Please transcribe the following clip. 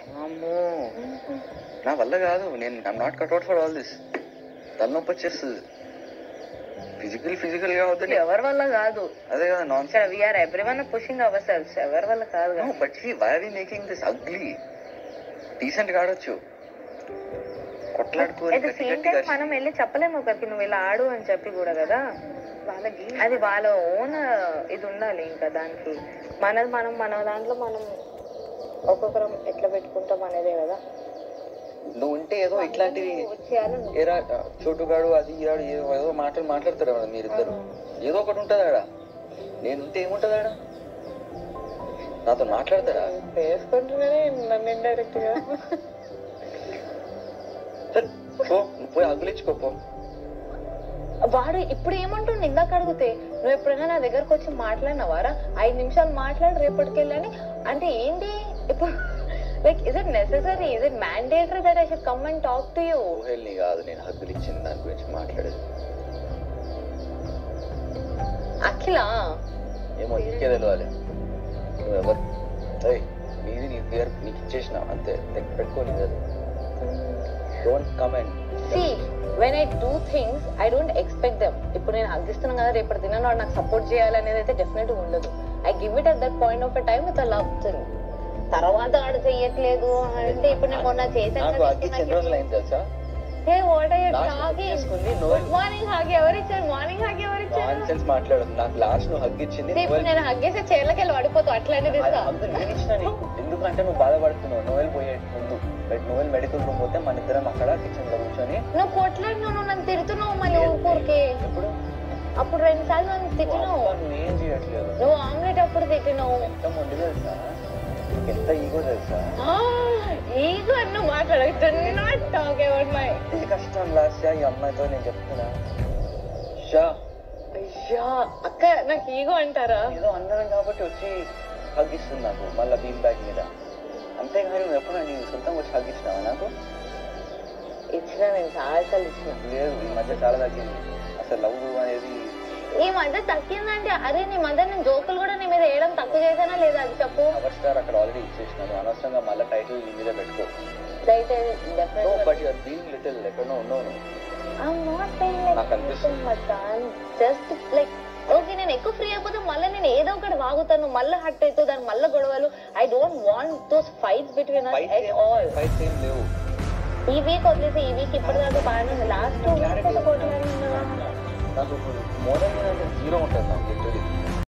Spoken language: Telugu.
అమ్మో నా వల్ల కాదు నేను I'm not cut out for all this తలనొప్పి వచ్చేస్తుంది ఫిజికల్ ఫిజికల్ గా అవుతుంది ఎవరి వల్ల కాదు అదే కదా నాన్ ఇక్కడ we're everyone pushing our cells ఎవరి వల్ల కాదు కదా. But see why are making this ugly decent గా ఆడొచ్చు కొట్లాడుకోని అట్ ద గట్టి సేమ్ టైం గట్టిగా మనం వెళ్ళి చెప్పలేము ఒకరికి నువ్వు ఇలా ఆడు అని చెప్పి కూడా కదా వాళ్ళకి అది వాళ్ళ ఓన్ ఇది ఉండాలి ఇంకా దానికి మనది మనం మన దాంట్లో మనం ఒక్కొక్కరం ఎట్లా పెట్టుకుంటాం అనేదే కదా నువ్వు ఉంటే ఏదో ఇట్లాంటివి వచ్చేయాలి ఏరా చోటుగాడు అది ఈరాడు ఏదో ఏదో మాటలు మాట్లాడతారు కదా మీరిద్దరు ఏదో ఒకటి ఉంటుంది ఆడ నేనుంటే ఏముంటది ఆడ నాతో మాట్లాడతారా వేసుకుంటున్నానే నన్ను ఇండైరెక్ట్ గా సరే పో నువ్వు పోయి అగ్గులిచ్చుకో పో వాడు ఇప్పుడు ఏమంటుండు ఇందాక అడిగితే నువ్వు ఎప్పుడైనా నా దగ్గరకు వచ్చి మాట్లాడినవారా ఐదు నిమిషాలు మాట్లాడి రేపటికెళ్ళని అంటే ఏంటి ఇప్పుడు like is it necessary is it mandatory that I should come and talk to you ఊహల్ని కాదు నేను హగ్గులు ఇచ్చింది దాని గురించి మాట్లాడేది అఖిల ఏమో నీకే తెలియాలి నువ్వెవరు ఏయ్, నీది నీ పేరు నీకు ఇచ్చేసిన అంతే లెక్క పెట్టుకోని కదా don't comment see when I do things I don't expect them ఇప్పుడు నేను అగ్గిస్తున్నాను కదా రేపటి దిన వాడు నాకు సపోర్ట్ చేయాలనేది అయితే డెఫినెట్ ఉండదు I give it at that point of time with love thing తర్వాత వాడు చెయ్యట్లేదు అంటే ఇప్పుడు నేను మొన్న నాకు అగ్గిచ్చి ఎన్ని రోజులు చేశాను అయింది తెలుసా hey what are you last talking చేసుకుంది గుడ్ నోవెల్ మార్నింగ్ హాగ్ ఎవరు ఇచ్చారు మార్నింగ్ హాగ్ ఎవరు ఇచ్చారు నాన్ సెన్స్ మాట్లాడదు నాకు లాస్ట్ నువ్వు హగ్ ఇచ్చింది See, ఇప్పుడు నేను హగ్గేసి చీరలకి వెళ్ళి పడిపోతా అట్లానే తీస్తా అందు నేను ఇచ్చిన నీకు ఎందుకంటే నువ్వు బాధపడుతున్నావు నోవెల్ పోయే ముందు నోవెల్ మెడికల్ రూమ్ పోతే మన ఇద్దరం అక్కడ కిచెన్ లో కూర్చొని నువ్వు కొట్లాడినావు నువ్వు నన్ను తిడుతున్నావు మళ్ళీ ఊరికే ఎప్పుడు అప్పుడు రెండు సార్లు నన్ను తిట్టినావు అబ్బా, నువ్వేం చేయట్లేదు నువ్వు ఆమ్లెట్ అప్పుడు తిట్టినావు ఎంత మొండి తెలుసా నీకు ఎంత ఈగో తెలుసా ఈగో నువ్వు మాట్లాడదు నాట్ టాక్ అబౌట్ మై ఏ కష్టం లాస్ట్ ఈ అమ్మాయితో నేను చెప్తున్నా షా అయ్యా అక్క నాకు ఈగో అంటారా ఏదో అందరం కాబట్టి వచ్చి హగ్ ఇస్తుంది నాకు మళ్ళీ బీమ్ బ్యాగ్ మీద అంతేగాని నువ్వు ఎప్పుడు నీ సొంతంగా వచ్చి హగ్ ఇచ్చినావా నాకు ఇచ్చిన నేను చాలా సార్లు ఇచ్చిన లేదు ఈ మధ్య చాలా తగ్గింది అసలు లవ్ అనేది ఈ మధ్య తగ్గిందంటే అరే నీ మధ్య నేను జోకులు కూడా నీ మీద వేయడం తక్కువ చేశానా లేదా అది చెప్పు పవర్ స్టార్ అక్కడ ఆల్రెడీ ఇచ్చేసినాను అనవసరంగా మళ్ళీ టైటిల్ నీ మీద పెట్టుకో అయితే no definite but you're being little ఎక్కడో ఉన్నావు నువ్వు I'm not saying like నాకు అనిపిస్తుంది. మచాన్ జస్ట్ లైక్ ఓకే నేను ఎక్కువ ఫ్రీ అయిపోతే మళ్ళీ నేను ఏదో ఒకటి వాగుతాను మళ్ళీ హట్ అవుతుంది దాని మళ్ళీ గొడవలు I don't want those fights between us at all fights ఏం లేవు ఈ వీక్ వదిలేసి ఈ వీక్ ఇప్పటిదాకా బాగానే ఉంది లాస్ట్ టూ వీక్స్ కొట్లాడినా నాకు మోడల్ మీద జీరో ఉంటుంది నాకు లిటరీ